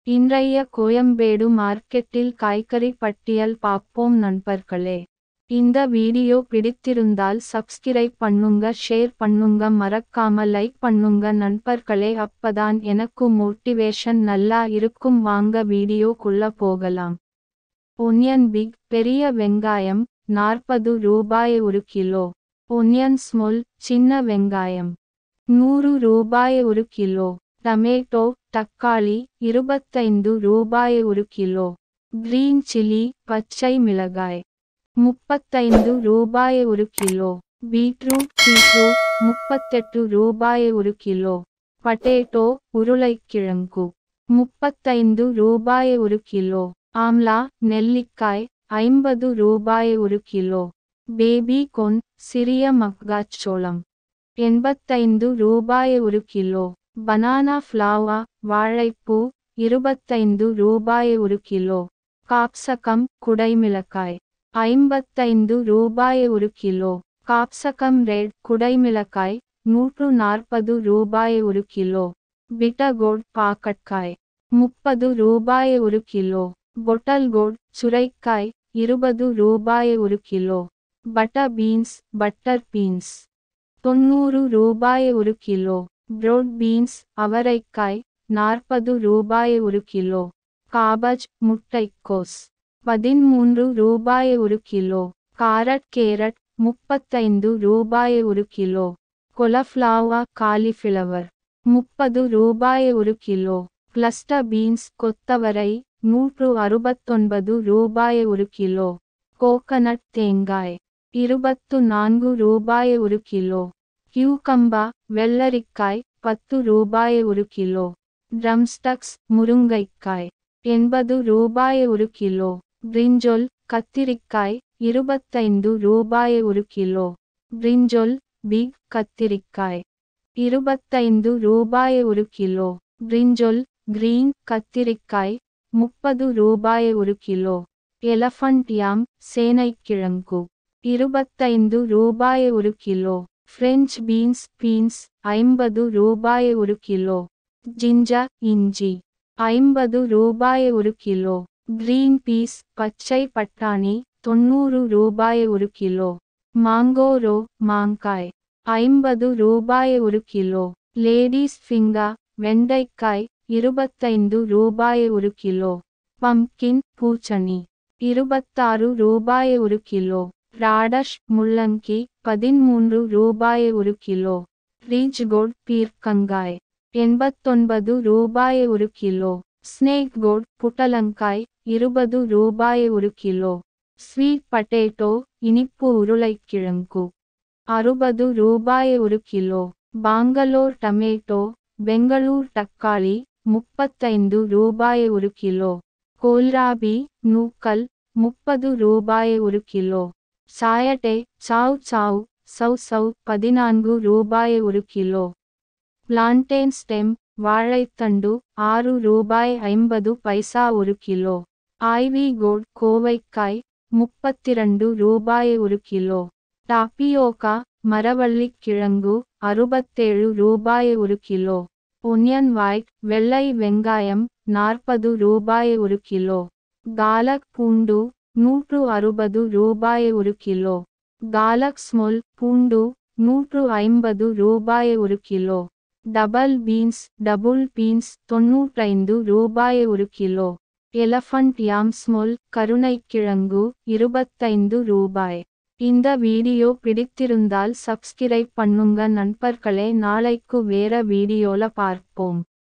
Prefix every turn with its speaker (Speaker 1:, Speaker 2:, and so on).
Speaker 1: இன்றைய கோயம்பேடு மார்க்கெட்டில் காய்கறி பட்டியல் பார்ப்போம் நண்பர்களே இந்த வீடியோ பிடித்திருந்தால் சப்ஸ்கிரைப் பண்ணுங்க ஷேர் பண்ணுங்க மறக்காம லைக் பண்ணுங்க நண்பர்களே அப்பதான் எனக்கு மோட்டிவேஷன் நல்லா இருக்கும் வாங்க வீடியோக்குள்ள போகலாம் ஒனியன் பிக் பெரிய வெங்காயம் நாற்பது ரூபாய் ஒரு கிலோ ஒனியன் ஸ்மால் சின்ன வெங்காயம் நூறு ரூபாய் ஒரு கிலோ டமேட்டோ தக்காளி இருபத்தைந்து ரூபாய் ஒரு கிலோ கிரீன் சில்லி பச்சை மிளகாய் முப்பத்தைந்து ரூபாய் ஒரு கிலோ பீட்ரூட் பீட்ரூட் முப்பத்தெட்டு ரூபாய் ஒரு கிலோ பட்டேட்டோ உருளைக்கிழங்கு முப்பத்தைந்து ரூபாய் ஒரு கிலோ ஆம்லா நெல்லிக்காய் ஐம்பது ரூபாய் ஒரு கிலோ பேபி கொன் சிறிய மக்காச்சோளம் எண்பத்தைந்து ரூபாய் ஒரு கிலோ பனானா ஃப்ளாவா வாழைப்பூ இருபத்தைந்து ரூபாய் ஒரு கிலோ காப்சகம் குடைமிளகாய் ஐம்பத்தைந்து ரூபாய் ஒரு கிலோ காப்சகம் ரெட் குடைமிளகாய் நூற்று நாற்பது ரூபாய் ஒரு கிலோ பிட்டகோட் பாக்கட்காய் முப்பது ரூபாய் ஒரு கிலோ பொட்டல்கோட் சுரைக்காய் இருபது ரூபாய் ஒரு kilo butter beans butter beans தொண்ணூறு ரூபாய் ஒரு கிலோ ப்ரோட் பீன்ஸ் அவரைக்காய் நாற்பது ரூபாய் ஒரு கிலோ காபஜ் முட்டைக்கோஸ் பதிமூன்று ரூபாய் ஒரு கிலோ காரட் கேரட் முப்பத்தைந்து ரூபாய் ஒரு கிலோ கொலஃப்ளாவா காலிஃபிளவர் முப்பது ரூபாய் ஒரு கிலோ கிளஸ்டர் பீன்ஸ் கொத்தவரை நூற்று அறுபத்தொன்பது ரூபாய் ஒரு கிலோ கோகனட் தேங்காய் இருபத்து நான்கு ரூபாய் ஒரு கிலோ கியூகம்பா வெள்ளரிக்காய் பத்து ரூபாய் ஒரு கிலோ ட்ரம்ஸ்டக்ஸ் முருங்கைக்காய் எண்பது ரூபாய் ஒரு கிலோ பிரிஞ்சொல் கத்திரிக்காய் இருபத்தைந்து ரூபாய் ஒரு கிலோ பிரிஞ்சொல் பிக் கத்திரிக்காய் இருபத்தைந்து ரூபாய் ஒரு கிலோ பிரிஞ்சொல் கிரீன் கத்திரிக்காய் முப்பது ரூபாய் ஒரு கிலோ எலஃபண்ட் யாம் சேனைக்கிழங்கு இருபத்தைந்து ரூபாய் ஒரு கிலோ ஃப்ரெஞ்ச் பீன்ஸ் பீன்ஸ் ஐம்பது ரூபாய் ஒரு கிலோ ஜிஞ்சர் இஞ்சி ஐம்பது ரூபாய் ஒரு கிலோ கிரீன் பீஸ் பச்சை பட்டாணி தொண்ணூறு ரூபாய் ஒரு கிலோ மாங்கோரோ மாங்காய் ஐம்பது ரூபாய் ஒரு கிலோ லேடீஸ் ஃபிங்கர் வெண்டைக்காய் இருபத்தைந்து ரூபாய் ஒரு கிலோ பம்கின் பூச்சணி இருபத்தாறு ரூபாய் ஒரு கிலோ ராடஷ் முள்ளங்கி பதிமூன்று ரூபாய் ஒரு கிலோ ரீச்கோட் பீர்க்கங்காய் எண்பத்தொன்பது ரூபாய் ஒரு கிலோ ஸ்னேக் கோட் புட்டலங்காய் இருபது ரூபாய் ஒரு கிலோ ஸ்வீட் பட்டேட்டோ இனிப்பு உருளைக்கிழங்கு அறுபது ரூபாய் ஒரு கிலோ பாங்கலோர் டமேட்டோ பெங்களூர் தக்காளி முப்பத்தைந்து ரூபாய் ஒரு கிலோ கோல்ராபி நூக்கல் முப்பது ரூபாய் ஒரு kilo chayote chow chow chow chow பதினான்கு ரூபாய் ஒரு கிலோ பிளான்டேன் ஸ்டெம் வாழைத்தண்டு ஆறு ரூபாய் ஐம்பது பைசா ஒரு கிலோ ஐவி கோட் கோவைக்காய் முப்பத்திரண்டு ரூபாய் ஒரு கிலோ டாப்பியோகா மரவள்ளிக் கிழங்கு அறுபத்தேழு ரூபாய் ஒரு கிலோ ஒனியன் ஒயிட் வெள்ளை வெங்காயம் நாற்பது ரூபாய் ஒரு கிலோ காலக் பூண்டு நூற்று அறுபது ரூபாய் ஒரு கிலோ காலக் ஸ்மொல் பூண்டு நூற்று ஐம்பது ரூபாய் ஒரு kilo double beans double beans தொன்னூற்றைந்து ரூபாய் ஒரு கிலோ எலஃபண்ட் யாம் ஸ்மொல் கருணைக்கிழங்கு இருபத்தைந்து ரூபாய் இந்த வீடியோ பிடித்திருந்தால் சப்ஸ்கிரைப் பண்ணுங்க நண்பர்களே நாளைக்கு வேற வீடியோல பார்ப்போம்